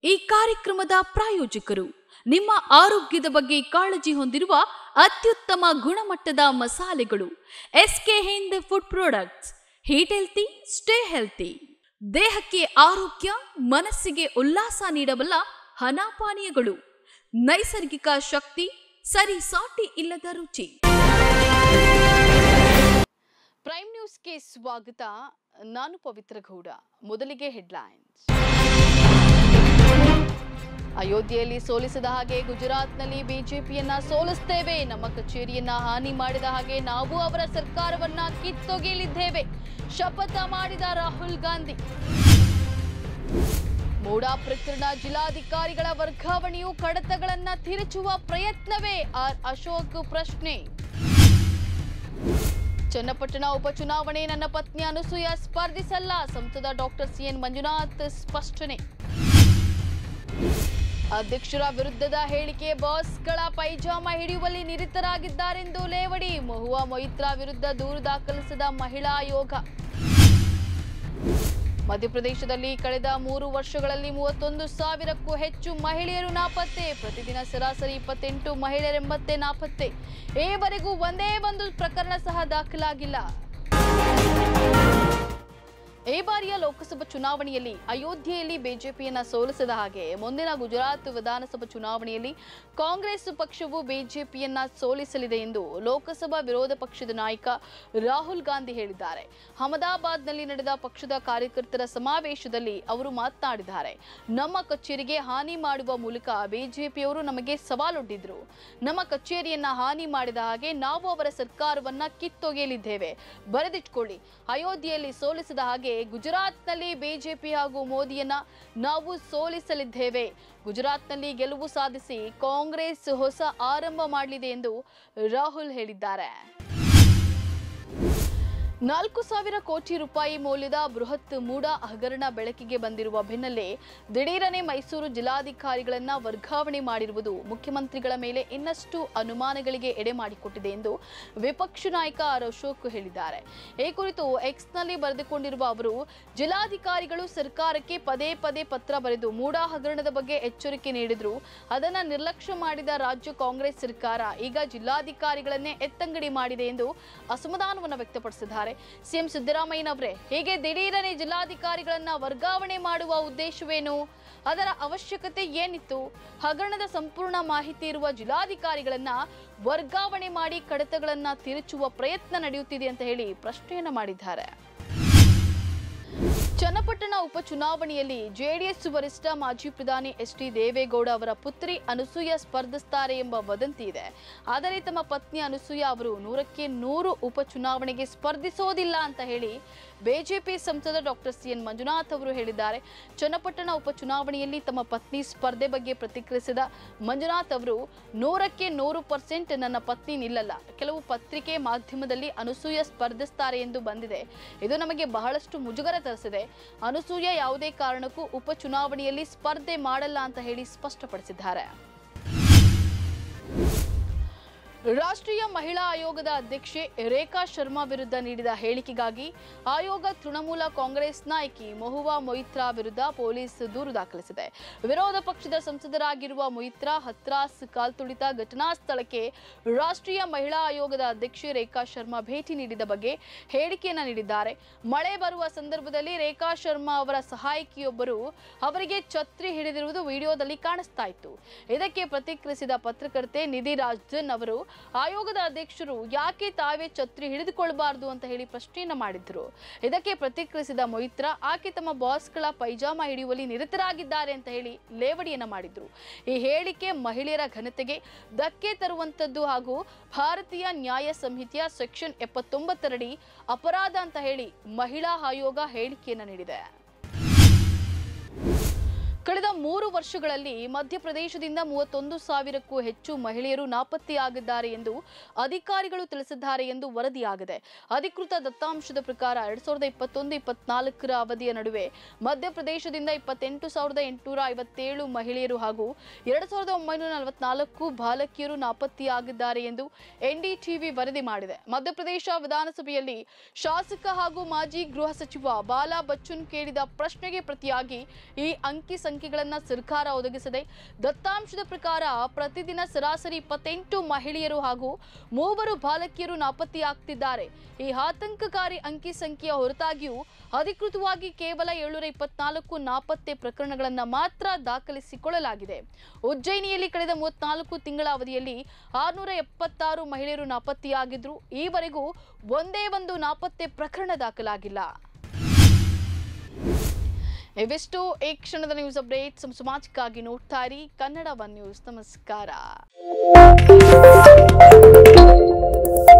ಈ ಕಾರ್ಯಕ್ರಮದ ಪ್ರಾಯೋಜಕರು ನಿಮ್ಮ ಆರೋಗ್ಯದ ಬಗ್ಗೆ ಕಾಳಜಿ ಹೊಂದಿರುವ ಅತ್ಯುತ್ತಮ ಗುಣಮಟ್ಟದ ಮಸಾಲೆಗಳು SK Hind food products eat healthy stay healthy ದೇಹಕ್ಕೆ ಆರೋಗ್ಯ ಮನಸ್ಸಿಗೆ ಉಲ್ಲಾಸ ನೀಡಬಲ್ಲ ಹನಾಪಾನೀಯಗಳು ನೈಸರ್ಗಿಕ ಶಕ್ತಿ ಸರಿ ಸಾಟಿ ಇಲ್ಲದ ರುಚಿ ಪ್ರೈಮ್ ನ್ಯೂಸ್ಗೆ ಸ್ವಾಗತ ನಾನು ಪವಿತ್ರ ಗೌಡ ಮೊದಲಿಗೆ ಹೆಡ್ಲೈನ್ಸ್ ಅಯೋಧ್ಯೆಯಲ್ಲಿ ಸೋಲಿಸದ ಹಾಗೆ ಗುಜರಾತ್ನಲ್ಲಿ ಬಿಜೆಪಿಯನ್ನ ಸೋಲಿಸ್ತೇವೆ ನಮ್ಮ ಕಚೇರಿಯನ್ನ ಹಾನಿ ಮಾಡಿದ ಹಾಗೆ ನಾವು ಅವರ ಸರ್ಕಾರವನ್ನ ಕಿತ್ತೊಗೆಯಲಿದ್ದೇವೆ ಶಪಥ ಮಾಡಿದ ರಾಹುಲ್ ಗಾಂಧಿ ಮೂಡಾ ಪ್ರಕರಣ ಜಿಲ್ಲಾಧಿಕಾರಿಗಳ ವರ್ಗಾವಣೆಯು ಕಡತಗಳನ್ನ ತಿರುಚುವ ಪ್ರಯತ್ನವೇ ಆರ್ ಅಶೋಕ್ ಪ್ರಶ್ನೆ ಚನ್ನಪಟ್ಟಣ ಉಪಚುನಾವಣೆ ನನ್ನ ಪತ್ನಿ ಅನಸೂಯ ಸ್ಪರ್ಧಿಸಲ್ಲ ಸಂಸದ ಡಾಕ್ಟರ್ ಸಿಎನ್ ಮಂಜುನಾಥ್ ಸ್ಪಷ್ಟನೆ ಅಧ್ಯಕ್ಷರ ವಿರುದ್ಧದ ಹೇಳಿಕೆ ಬಾಸ್ಗಳ ಪೈಜಾಮ ಹಿಡಿಯುವಲ್ಲಿ ನಿರತರಾಗಿದ್ದಾರೆಂದು ಲೇವಡಿ ಮಹುವಾ ಮೊಯಿತ್ರಾ ವಿರುದ್ಧ ದೂರು ದಾಖಲಿಸಿದ ಮಹಿಳಾ ಆಯೋಗ ಮಧ್ಯಪ್ರದೇಶದಲ್ಲಿ ಕಳೆದ ಮೂರು ವರ್ಷಗಳಲ್ಲಿ ಮೂವತ್ತೊಂದು ಸಾವಿರಕ್ಕೂ ಹೆಚ್ಚು ಮಹಿಳೆಯರು ನಾಪತ್ತೆ ಪ್ರತಿದಿನ ಸರಾಸರಿ ಇಪ್ಪತ್ತೆಂಟು ಮಹಿಳೆಯರೆಂಬತ್ತೆ ನಾಪತ್ತೆ ಈವರೆಗೂ ಒಂದೇ ಒಂದು ಪ್ರಕರಣ ಸಹ ದಾಖಲಾಗಿಲ್ಲ ಈ ಬಾರಿಯ ಲೋಕಸಭಾ ಚುನಾವಣೆಯಲ್ಲಿ ಅಯೋಧ್ಯೆಯಲ್ಲಿ ಬಿಜೆಪಿಯನ್ನ ಸೋಲಿಸದ ಹಾಗೆ ಮುಂದಿನ ಗುಜರಾತ್ ವಿಧಾನಸಭಾ ಚುನಾವಣೆಯಲ್ಲಿ ಕಾಂಗ್ರೆಸ್ ಪಕ್ಷವು ಬಿಜೆಪಿಯನ್ನ ಸೋಲಿಸಲಿದೆ ಎಂದು ಲೋಕಸಭಾ ವಿರೋಧ ಪಕ್ಷದ ನಾಯಕ ರಾಹುಲ್ ಗಾಂಧಿ ಹೇಳಿದ್ದಾರೆ ಅಹಮದಾಬಾದ್ನಲ್ಲಿ ನಡೆದ ಪಕ್ಷದ ಕಾರ್ಯಕರ್ತರ ಸಮಾವೇಶದಲ್ಲಿ ಅವರು ಮಾತನಾಡಿದ್ದಾರೆ ನಮ್ಮ ಕಚೇರಿಗೆ ಹಾನಿ ಮಾಡುವ ಮೂಲಕ ಬಿಜೆಪಿಯವರು ನಮಗೆ ಸವಾಲೊಡ್ಡಿದ್ರು ನಮ್ಮ ಕಚೇರಿಯನ್ನ ಹಾನಿ ಮಾಡಿದ ಹಾಗೆ ನಾವು ಅವರ ಸರ್ಕಾರವನ್ನ ಕಿತ್ತೊಗೆಯಲಿದ್ದೇವೆ ಬರೆದಿಟ್ಕೊಳ್ಳಿ ಅಯೋಧ್ಯೆಯಲ್ಲಿ ಸೋಲಿಸಿದ ಹಾಗೆ ಗುಜರಾತ್ನಲ್ಲಿ ಬಿಜೆಪಿ ಹಾಗೂ ಮೋದಿಯನ್ನ ನಾವು ಸೋಲಿಸಲಿದ್ದೇವೆ ಗುಜರಾತ್ನಲ್ಲಿ ಗೆಲುವು ಸಾಧಿಸಿ ಕಾಂಗ್ರೆಸ್ ಹೊಸ ಆರಂಭ ಮಾಡಲಿದೆ ಎಂದು ರಾಹುಲ್ ಹೇಳಿದ್ದಾರೆ ನಾಲ್ಕು ಸಾವಿರ ಕೋಟಿ ರೂಪಾಯಿ ಮೌಲ್ಯದ ಬೃಹತ್ ಮೂಡ ಹಗರಣ ಬೆಳಕಿಗೆ ಬಂದಿರುವ ಬೆನ್ನಲ್ಲೇ ದಿಢೀರನೆ ಮೈಸೂರು ಜಿಲ್ಲಾಧಿಕಾರಿಗಳನ್ನ ವರ್ಗಾವಣೆ ಮಾಡಿರುವುದು ಮುಖ್ಯಮಂತ್ರಿಗಳ ಮೇಲೆ ಇನ್ನಷ್ಟು ಅನುಮಾನಗಳಿಗೆ ಎಡೆ ಮಾಡಿಕೊಟ್ಟಿದೆ ಎಂದು ವಿಪಕ್ಷ ನಾಯಕ ಆರ್ ಅಶೋಕ್ ಹೇಳಿದ್ದಾರೆ ಈ ಕುರಿತು ಎಕ್ಸ್ನಲ್ಲಿ ಬರೆದುಕೊಂಡಿರುವ ಅವರು ಜಿಲ್ಲಾಧಿಕಾರಿಗಳು ಸರ್ಕಾರಕ್ಕೆ ಪದೇ ಪದೇ ಪತ್ರ ಬರೆದು ಮೂಡ ಹಗರಣದ ಬಗ್ಗೆ ಎಚ್ಚರಿಕೆ ನೀಡಿದ್ರು ಅದನ್ನ ನಿರ್ಲಕ್ಷ್ಯ ಮಾಡಿದ ರಾಜ್ಯ ಕಾಂಗ್ರೆಸ್ ಸರ್ಕಾರ ಈಗ ಜಿಲ್ಲಾಧಿಕಾರಿಗಳನ್ನೇ ಎತ್ತಂಗಡಿ ಮಾಡಿದೆ ಎಂದು ಅಸಮಾಧಾನವನ್ನು ವ್ಯಕ್ತಪಡಿಸಿದ್ದಾರೆ ಸಿಎಂ ಸಿದ್ದರಾಮಯ್ಯನವರೇ ಹೀಗೆ ದಿಢೀರನೆ ಜಿಲ್ಲಾಧಿಕಾರಿಗಳನ್ನ ವರ್ಗಾವಣೆ ಮಾಡುವ ಉದ್ದೇಶವೇನು ಅದರ ಅವಶ್ಯಕತೆ ಏನಿತ್ತು ಹಗರಣದ ಸಂಪೂರ್ಣ ಮಾಹಿತಿ ಇರುವ ಜಿಲ್ಲಾಧಿಕಾರಿಗಳನ್ನ ವರ್ಗಾವಣೆ ಮಾಡಿ ಕಡತಗಳನ್ನ ತಿರುಚುವ ಪ್ರಯತ್ನ ನಡೆಯುತ್ತಿದೆ ಅಂತ ಹೇಳಿ ಪ್ರಶ್ನೆಯನ್ನ ಮಾಡಿದ್ದಾರೆ ಚನ್ನಪಟ್ಟಣ ಉಪಚುನಾವಣೆಯಲ್ಲಿ ಜೆಡಿಎಸ್ ವರಿಷ್ಠ ಮಾಜಿ ಪ್ರಧಾನಿ ಎಚ್ ಡಿ ದೇವೇಗೌಡ ಅವರ ಪುತ್ರಿ ಅನಸೂಯ ಸ್ಪರ್ಧಿಸುತ್ತಾರೆ ಎಂಬ ವದಂತಿ ಇದೆ ಆದರೆ ತಮ್ಮ ಪತ್ನಿ ಅನಸೂಯ ಅವರು ನೂರಕ್ಕೆ ನೂರು ಉಪಚುನಾವಣೆಗೆ ಸ್ಪರ್ಧಿಸೋದಿಲ್ಲ ಅಂತ ಹೇಳಿ ಬಿಜೆಪಿ ಸಂಸದ ಡಾಕ್ಟರ್ ಸಿ ಎನ್ ಮಂಜುನಾಥ್ ಅವರು ಹೇಳಿದ್ದಾರೆ ಚನ್ನಪಟ್ಟಣ ಉಪಚುನಾವಣೆಯಲ್ಲಿ ತಮ್ಮ ಪತ್ನಿ ಸ್ಪರ್ಧೆ ಬಗ್ಗೆ ಪ್ರತಿಕ್ರಿಯಿಸಿದ ಮಂಜುನಾಥ್ ಅವರು ನೂರಕ್ಕೆ ನೂರು ಪರ್ಸೆಂಟ್ ನನ್ನ ಪತ್ನಿ ನಿಲ್ಲಲ್ಲ ಕೆಲವು ಪತ್ರಿಕೆ ಮಾಧ್ಯಮದಲ್ಲಿ ಅನಸೂಯ ಸ್ಪರ್ಧಿಸ್ತಾರೆ ಎಂದು ಬಂದಿದೆ ಇದು ನಮಗೆ ಬಹಳಷ್ಟು ಮುಜುಗರ ತರಿಸಿದೆ ಅನಸೂಯ ಯಾವುದೇ ಕಾರಣಕ್ಕೂ ಉಪಚುನಾವಣೆಯಲ್ಲಿ ಸ್ಪರ್ಧೆ ಮಾಡಲ್ಲ ಅಂತ ಹೇಳಿ ಸ್ಪಷ್ಟಪಡಿಸಿದ್ದಾರೆ ರಾಷ್ಟ್ರೀಯ ಮಹಿಳಾ ಆಯೋಗದ ಅಧ್ಯಕ್ಷೆ ರೇಖಾ ಶರ್ಮಾ ವಿರುದ್ಧ ನೀಡಿದ ಹೇಳಿಕೆಗಾಗಿ ಆಯೋಗ ತೃಣಮೂಲ ಕಾಂಗ್ರೆಸ್ ನಾಯಕಿ ಮಹುವಾ ಮೊಯಿತ್ರಾ ವಿರುದ್ಧ ಪೊಲೀಸ್ ದೂರು ದಾಖಲಿಸಿದೆ ವಿರೋಧ ಪಕ್ಷದ ಸಂಸದರಾಗಿರುವ ಮೊಯಿತ್ರಾ ಹತ್ರಾಸ್ ಕಾಲ್ತುಳಿತ ಘಟನಾ ಸ್ಥಳಕ್ಕೆ ರಾಷ್ಟ್ರೀಯ ಮಹಿಳಾ ಆಯೋಗದ ಅಧ್ಯಕ್ಷೆ ರೇಖಾ ಶರ್ಮಾ ಭೇಟಿ ನೀಡಿದ ಬಗ್ಗೆ ಹೇಳಿಕೆಯನ್ನ ನೀಡಿದ್ದಾರೆ ಮಳೆ ಬರುವ ಸಂದರ್ಭದಲ್ಲಿ ರೇಖಾ ಶರ್ಮಾ ಅವರ ಸಹಾಯಕಿಯೊಬ್ಬರು ಅವರಿಗೆ ಛತ್ರಿ ಹಿಡಿದಿರುವುದು ವಿಡಿಯೋದಲ್ಲಿ ಕಾಣಿಸ್ತಾ ಇತ್ತು ಇದಕ್ಕೆ ಪ್ರತಿಕ್ರಿಯಿಸಿದ ಪತ್ರಕರ್ತೆ ನಿಧಿ ರಾಜ್ದನ್ ಅವರು ಆಯೋಗದ ಅಧ್ಯಕ್ಷರು ಯಾಕೆ ತಾವೇ ಛತ್ರಿ ಹಿಡಿದುಕೊಳ್ಳಬಾರದು ಅಂತ ಹೇಳಿ ಪ್ರಶ್ನೆಯನ್ನ ಮಾಡಿದ್ರು ಇದಕ್ಕೆ ಪ್ರತಿಕ್ರಿಯಿಸಿದ ಮೊಯಿತ್ರಾ ಆಕೆ ತಮ್ಮ ಬಾಸ್ಗಳ ಪೈಜಾಮ ಹಿಡಿಯುವಲ್ಲಿ ನಿರತರಾಗಿದ್ದಾರೆ ಅಂತ ಹೇಳಿ ಲೇವಡಿಯನ್ನ ಮಾಡಿದ್ರು ಈ ಹೇಳಿಕೆ ಮಹಿಳೆಯರ ಘನತೆಗೆ ಧಕ್ಕೆ ತರುವಂತದ್ದು ಹಾಗೂ ಭಾರತೀಯ ನ್ಯಾಯ ಸಂಹಿತೆಯ ಸೆಕ್ಷನ್ ಎಪ್ಪತ್ತೊಂಬತ್ತರಡಿ ಅಪರಾಧ ಅಂತ ಹೇಳಿ ಮಹಿಳಾ ಆಯೋಗ ಹೇಳಿಕೆಯನ್ನ ನೀಡಿದೆ ಕಳೆದ ಮೂರು ವರ್ಷಗಳಲ್ಲಿ ಮಧ್ಯಪ್ರದೇಶದಿಂದ ಮೂವತ್ತೊಂದು ಸಾವಿರಕ್ಕೂ ಹೆಚ್ಚು ಮಹಿಳೆಯರು ನಾಪತ್ತೆಯಾಗಿದ್ದಾರೆ ಎಂದು ಅಧಿಕಾರಿಗಳು ತಿಳಿಸಿದ್ದಾರೆ ಎಂದು ವರದಿಯಾಗಿದೆ ಅಧಿಕೃತ ದತ್ತಾಂಶದ ಪ್ರಕಾರ ಎರಡ್ ಸಾವಿರದ ಇಪ್ಪತ್ತೊಂದು ಇಪ್ಪತ್ನಾಲ್ಕರ ಅವಧಿಯ ನಡುವೆ ಮಧ್ಯಪ್ರದೇಶದಿಂದ ಇಪ್ಪತ್ತೆಂಟು ಸಾವಿರದ ಎಂಟುನೂರ ಐವತ್ತೇಳು ಮಹಿಳೆಯರು ಹಾಗೂ ಎರಡು ಸಾವಿರದ ಒಂಬೈನೂರ ನಲವತ್ನಾಲ್ಕು ಬಾಲಕಿಯರು ನಾಪತ್ತೆಯಾಗಿದ್ದಾರೆ ಎಂದು ಎನ್ಡಿಟಿವಿ ವರದಿ ಮಾಡಿದೆ ಮಧ್ಯಪ್ರದೇಶ ವಿಧಾನಸಭೆಯಲ್ಲಿ ಶಾಸಕ ಹಾಗೂ ಮಾಜಿ ಗೃಹ ಸಚಿವ ಬಾಲಾ ಬಚ್ಚುನ್ ಕೇಳಿದ ಪ್ರಶ್ನೆಗೆ ಪ್ರತಿಯಾಗಿ ಈ ಅಂಕಿ ಸಂಖ್ಯೆ ಅಂಕಿಗಳನ್ನ ಸರ್ಕಾರ ಒದಗಿಸಿದೆ ದತ್ತಾಂಶದ ಪ್ರಕಾರ ಪ್ರತಿದಿನ ಸರಾಸರಿ ಇಪ್ಪತ್ತೆಂಟು ಮಹಿಳೆಯರು ಹಾಗೂ ಮೂವರು ಬಾಲಕಿಯರು ನಾಪತ್ತೆಯಾಗ್ತಿದ್ದಾರೆ ಈ ಆತಂಕಕಾರಿ ಅಂಕಿ ಸಂಖ್ಯೆಯ ಹೊರತಾಗಿಯೂ ಅಧಿಕೃತವಾಗಿ ಕೇವಲ ಏಳ್ನೂರ ಇಪ್ಪತ್ನಾಲ್ಕು ನಾಪತ್ತೆ ಪ್ರಕರಣಗಳನ್ನ ಮಾತ್ರ ದಾಖಲಿಸಿಕೊಳ್ಳಲಾಗಿದೆ ಉಜ್ಜಯಿನಿಯಲ್ಲಿ ಕಳೆದ ಮೂವತ್ನಾಲ್ಕು ತಿಂಗಳ ಅವಧಿಯಲ್ಲಿ ಆರುನೂರ ಎಪ್ಪತ್ತಾರು ಮಹಿಳೆಯರು ನಾಪತ್ತೆಯಾಗಿದ್ರು ಈವರೆಗೂ ಒಂದೇ ಒಂದು ನಾಪತ್ತೆ ಪ್ರಕರಣ ದಾಖಲಾಗಿಲ್ಲ ಇವಿಷ್ಟು ಈ ಕ್ಷಣದ ನ್ಯೂಸ್ ಅಪ್ಡೇಟ್ ಸಮಾಜಕ್ಕಾಗಿ ನೋಡ್ತಾ ಇರಿ ಕನ್ನಡ ಒನ್ ನ್ಯೂಸ್ ನಮಸ್ಕಾರ